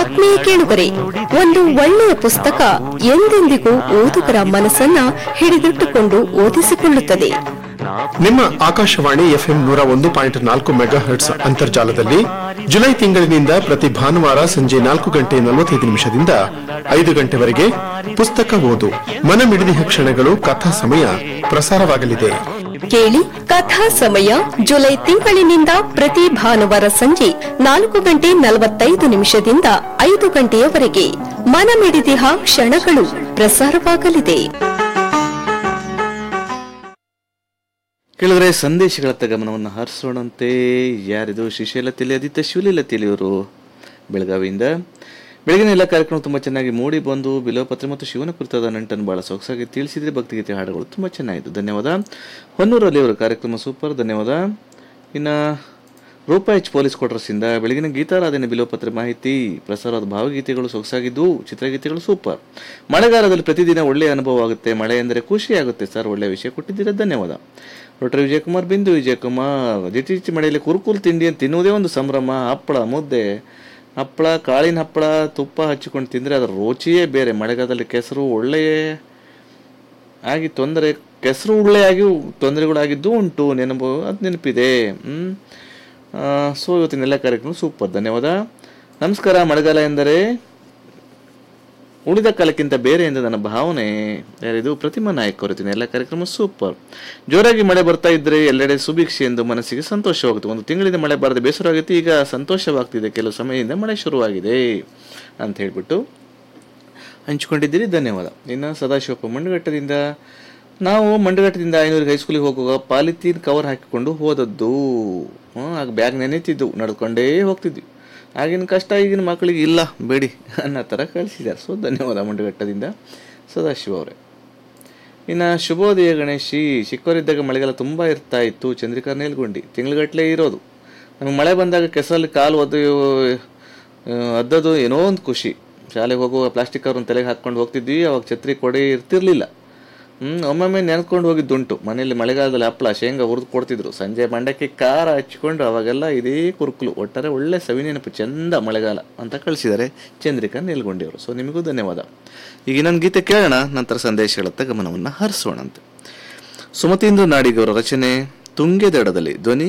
ಆತ್ಮೀಯ ಕೇಳುಗರೆ ಒಂದು ಒಳ್ಳೆಯ ಪುಸ್ತಕ ಎಂದೆಂದಿಗೂ ಓದುಗರ ಮನಸ್ಸನ್ನ ಹಿಡಿದಿಟ್ಟುಕೊಂಡು ಓದಿಸಿಕೊಳ್ಳುತ್ತದೆ ನಿಮ್ಮ ಆಕಾಶವಾಣಿ ಎಫ್ಎಂ ನೂರ ಒಂದು ಪಾಯಿಂಟ್ ನಾಲ್ಕು ಮೆಗಾ ಹರ್ಟ್ಸ್ ಅಂತರ್ಜಾಲದಲ್ಲಿ ಜುಲೈ ತಿಂಗಳಿನಿಂದ ಪ್ರತಿ ಭಾನುವಾರ ಸಂಜೆ ನಾಲ್ಕು ಗಂಟೆ ನಲವತ್ತೈದು ನಿಮಿಷದಿಂದ ಐದು ಗಂಟೆವರೆಗೆ ಪುಸ್ತಕ ಓದು ಮನಮಿಡಿದಿಹ ಕ್ಷಣಗಳು ಕಥಾ ಸಮಯ ಪ್ರಸಾರವಾಗಲಿದೆ ಕೇಳಿ ಕಥಾ ಸಮಯ ಜುಲೈ ತಿಂಗಳಿನಿಂದ ಪ್ರತಿ ಭಾನುವಾರ ಸಂಜೆ ನಾಲ್ಕು ಗಂಟೆ ನಲವತ್ತೈದು ನಿಮಿಷದಿಂದ ಐದು ಗಂಟೆಯವರೆಗೆ ಮನಮಿಡಿದಿಹ ಕ್ಷಣಗಳು ಪ್ರಸಾರವಾಗಲಿದೆ ಕೇಳಿದ್ರೆ ಸಂದೇಶಗಳತ್ತ ಗಮನವನ್ನು ಹರಿಸೋಣಂತೆ ಯಾರಿದು ಶಿಶಿಲತಿಲಿ ಆದಿತ್ಯ ಶಿವಲೀಲತಿಲಿ ಇವರು ಬೆಳಗಾವಿಯಿಂದ ಬೆಳಗಿನ ಎಲ್ಲ ಕಾರ್ಯಕ್ರಮ ತುಂಬ ಚೆನ್ನಾಗಿ ಮೂಡಿ ಬಂದು ಬಿಲೋಪತ್ರೆ ಮತ್ತು ಶಿವನ ಕುರಿತಾದ ನಂಟನ್ನು ಬಹಳ ಸೊಗಸಾಗಿ ತಿಳಿಸಿದ್ರೆ ಭಕ್ತಿಗೀತೆ ಹಾಡುಗಳು ತುಂಬ ಚೆನ್ನಾಗಿತ್ತು ಧನ್ಯವಾದ ಹೊನ್ನೂರಲ್ಲಿ ಅವರ ಕಾರ್ಯಕ್ರಮ ಸೂಪರ್ ಧನ್ಯವಾದ ಇನ್ನು ರೂಪಾ ಎಚ್ ಪೊಲೀಸ್ ಕ್ವಾರ್ಟರ್ಸಿಂದ ಬೆಳಗಿನ ಗೀತಾರಾಧನೆ ಬಿಲೋಪತ್ರೆ ಮಾಹಿತಿ ಪ್ರಸಾರದ ಭಾವಗೀತೆಗಳು ಸೊಗಸಾಗಿದ್ದು ಚಿತ್ರಗೀತೆಗಳು ಸೂಪರ್ ಮಳೆಗಾಲದಲ್ಲಿ ಪ್ರತಿದಿನ ಒಳ್ಳೆಯ ಅನುಭವ ಆಗುತ್ತೆ ಮಳೆ ಎಂದರೆ ಖುಷಿ ಆಗುತ್ತೆ ಸರ್ ಒಳ್ಳೆಯ ವಿಷಯ ಕೊಟ್ಟಿದ್ದೀರಾ ಧನ್ಯವಾದ ಡಾಕ್ಟರ್ ವಿಜಯಕುಮಾರ್ ಬಿಂದು ವಿಜಯಕುಮಾರ್ ಜಿಟಿಚಿ ಮಳೆಯಲ್ಲಿ ಕುರುಕುಲು ತಿಂಡಿಯನ್ನು ತಿನ್ನುವುದೇ ಒಂದು ಸಂಭ್ರಮ ಹಪ್ಪಳ ಮುದ್ದೆ ಹಪ್ಪಳ ಕಾಳಿನ ಹಪ್ಪಳ ತುಪ್ಪ ಹಚ್ಚಿಕೊಂಡು ತಿಂದರೆ ಅದರ ರುಚಿಯೇ ಬೇರೆ ಮಳೆಗಾಲದಲ್ಲಿ ಕೆಸರು ಒಳ್ಳೆಯ ಆಗಿ ತೊಂದರೆ ಕೆಸರು ಉಳ್ಳೆಯಾಗಿ ತೊಂದರೆಗಳಾಗಿದ್ದು ಉಂಟು ನೆನಪು ಅದು ನೆನಪಿದೆ ಹ್ಮ್ ಆ, ಸೊ ಇವತ್ತಿನ ಎಲ್ಲ ಕಾರ್ಯಕ್ರಮ ಸೂಪರ್ ಧನ್ಯವಾದ ನಮಸ್ಕಾರ ಮಳೆಗಾಲ ಎಂದರೆ ಉಳಿದ ಕಾಲಕ್ಕಿಂತ ಬೇರೆ ಎಂದು ನನ್ನ ಭಾವನೆ ಯಾರಿದು ಪ್ರತಿಮಾ ನಾಯಕ್ ಅವತ್ತಿನ ಎಲ್ಲ ಕಾರ್ಯಕ್ರಮ ಸೂಪರ್ ಜೋರಾಗಿ ಮಳೆ ಬರ್ತಾ ಇದ್ರೆ ಎಲ್ಲೆಡೆ ಸುಭಿಕ್ಷೆ ಎಂದು ಮನಸ್ಸಿಗೆ ಸಂತೋಷವಾಗುತ್ತೆ ಒಂದು ತಿಂಗಳಿಂದ ಮಳೆ ಬಾರದೆ ಬೇಸರವಾಗಿತ್ತು ಈಗ ಸಂತೋಷವಾಗ್ತಿದೆ ಕೆಲವು ಸಮಯದಿಂದ ಮಳೆ ಶುರುವಾಗಿದೆ ಅಂತ ಹೇಳ್ಬಿಟ್ಟು ಹಂಚಿಕೊಂಡಿದ್ದೀರಿ ಧನ್ಯವಾದ ಇನ್ನು ಸದಾಶಿವಪ್ಪ ಮಂಡಗಟ್ಟದಿಂದ ನಾವು ಮಂಡಗಟ್ಟದಿಂದ ಐನೂರಿಗೆ ಹೈಸ್ಕೂಲಿಗೆ ಹೋಗುವಾಗ ಪಾಲಿಥೀನ್ ಕವರ್ ಹಾಕಿಕೊಂಡು ಹೋದದ್ದು ಹ್ಮ್, ಆಗ ಬ್ಯಾಗ್ ನೆನೆತಿದ್ದು ನಡ್ಕೊಂಡೇ ಹೋಗ್ತಿದ್ವಿ ಆಗಿನ ಕಷ್ಟ ಈಗಿನ ಮಕ್ಕಳಿಗೆ ಇಲ್ಲ ಬೇಡಿ ಅನ್ನೋ ಥರ ಕಳಿಸಿದ್ದಾರೆ ಸೊ ಧನ್ಯವಾದ ಮಂಡಗಟ್ಟದಿಂದ ಸದಾಶಿವ ಅವರೇ ಇನ್ನು ಶುಭೋದಯ ಗಣೇಶಿ ಚಿಕ್ಕವರಿದ್ದಾಗ ಮಳೆಗಾಲ ತುಂಬ ಇರ್ತಾ ಇತ್ತು ಚಂದ್ರಿಕಾ ನೇಲ್ಗುಂಡಿ ತಿಂಗ್ಳುಗಟ್ಟಲೆ ಇರೋದು ನಮಗೆ ಮಳೆ ಬಂದಾಗ ಕೆಸರಲ್ಲಿ ಕಾಲು ಒದ್ದು ಆ, ಅದ್ದದು ಏನೋ ಒಂದು ಖುಷಿ ಶಾಲೆಗೆ ಹೋಗುವ ಪ್ಲಾಸ್ಟಿಕ್ ಕವರ್ನ ತಲೆಗೆ ಹಾಕ್ಕೊಂಡು ಹೋಗ್ತಿದ್ವಿ ಅವಾಗ ಛತ್ರಿ ಕೊಡೆ ಇರ್ತಿರ್ಲಿಲ್ಲ ಹ್ಮ್ ಒಮ್ಮೊಮ್ಮೆ ನೆನ್ಕೊಂಡು ಹೋಗಿದ್ದುಂಟು ಮನೆಯಲ್ಲಿ ಮಳೆಗಾಲದಲ್ಲಿ ಹಪ್ಪಳ ಶೇಂಗಾ ಹುರಿದು ಕೊಡ್ತಿದ್ರು ಸಂಜೆ ಮಂಡಕ್ಕೆ ಖಾರ ಹಚ್ಕೊಂಡು ಅವಾಗೆಲ್ಲ ಇದೇ ಕುರುಕುಲು ಒಟ್ಟಾರೆ ಒಳ್ಳೆ ಸವಿ ನೆನಪು ಚಂದ ಮಳೆಗಾಲ ಅಂತ ಕಳಿಸಿದ್ದಾರೆ ಚಂದ್ರಿಕಾ ನಿಲ್ಗೊಂಡಿಯವರು ಸೊ ನಿಮಗೂ ಧನ್ಯವಾದ ಈಗ ಇನ್ನೊಂದು ಗೀತೆ ಕೇಳೋಣ ನಂತರ ಸಂದೇಶಗಳತ್ತ ಗಮನವನ್ನು ಹರಿಸೋಣಂತೆ ಸುಮತೀಂದ್ರ ನಾಡಿಗವರ ರಚನೆ ತುಂಗೆ ದಡದಲ್ಲಿ ಧ್ವನಿ